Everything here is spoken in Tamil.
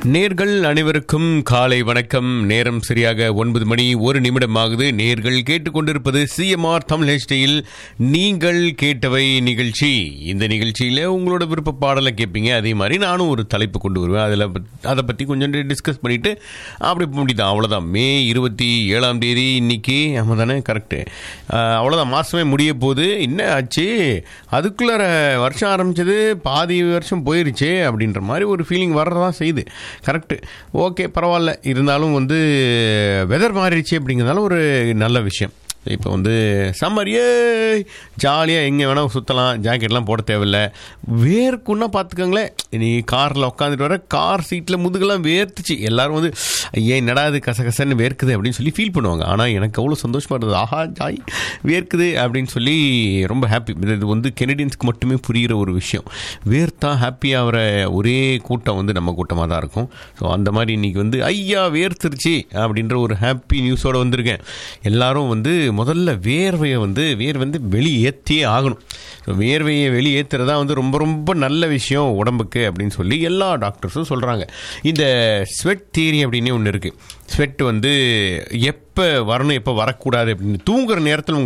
நேர்கள் அனைவருக்கும் காலை வணக்கம் நேரம் சரியாக ஒன்பது மணி ஒரு நிமிடம் ஆகுது நேர்கள் கேட்டுக்கொண்டிருப்பது சிஎம்ஆர் தமிழ் ஹெச்டியில் நீங்கள் கேட்டவை நிகழ்ச்சி இந்த நிகழ்ச்சியில் உங்களோட விருப்ப பாடலை கேட்பீங்க அதே மாதிரி நானும் ஒரு தலைப்பு கொண்டு வருவேன் அதில் அதை பற்றி கொஞ்சம் டிஸ்கஸ் பண்ணிட்டு அப்படி முடிதான் அவ்வளோதான் மே இருபத்தி ஏழாம் தேதி இன்னைக்கு ஆமாம் தானே கரெக்டு அவ்வளோதான் மாதமே முடிய போகுது என்ன ஆச்சு அதுக்குள்ளார வருஷம் ஆரம்பிச்சது பாதி வருஷம் போயிருச்சே அப்படின்ற மாதிரி ஒரு ஃபீலிங் வர்றதான் செய்யுது கரெக்டு ஓகே பரவாயில்ல இருந்தாலும் வந்து வெதர் மாறிடுச்சு அப்படிங்கிறதால ஒரு நல்ல விஷயம் இப்போ வந்து சம்மர் ஏ ஜாலியாக எங்கே வேணால் சுற்றலாம் ஜாக்கெட்லாம் போட தேவையில்ல வேர்க்குன்னா பார்த்துக்கோங்களேன் நீ காரில் உட்காந்துட்டு வர கார் சீட்டில் முதுகெல்லாம் வேர்த்துச்சு எல்லாரும் வந்து ஐயா என்னடா இது கசகசன்னு வேர்க்குது அப்படின்னு சொல்லி ஃபீல் பண்ணுவாங்க ஆனால் எனக்கு அவ்வளோ சந்தோஷமாக இருந்தது ஆஹா ஜாய் வேர்க்குது அப்படின்னு சொல்லி ரொம்ப ஹாப்பி இது வந்து கெனடியன்ஸ்க்கு மட்டுமே புரிகிற ஒரு விஷயம் வேர்த்தா ஹாப்பி ஆகிற ஒரே கூட்டம் வந்து நம்ம கூட்டமாக தான் இருக்கும் ஸோ அந்த மாதிரி இன்றைக்கி வந்து ஐயா வேர்த்துருச்சு அப்படின்ற ஒரு ஹாப்பி நியூஸோடு வந்திருக்கேன் எல்லாரும் வந்து முதல்ல வேர்வையை வந்து வேர் வந்து வெளியேற்றியே ஆகணும் ஸோ வேர்வையை வெளியேற்றுறதா வந்து ரொம்ப ரொம்ப நல்ல விஷயம் உடம்புக்கு அப்படின்னு சொல்லி எல்லா டாக்டர்ஸும் சொல்கிறாங்க இந்த ஸ்வெட் தியரி அப்படின்னே ஒன்று இருக்குது ஸ்வெட் வந்து எப்போ வரணும் எப்போ வரக்கூடாது அப்படின்னு தூங்குற நேரத்தில்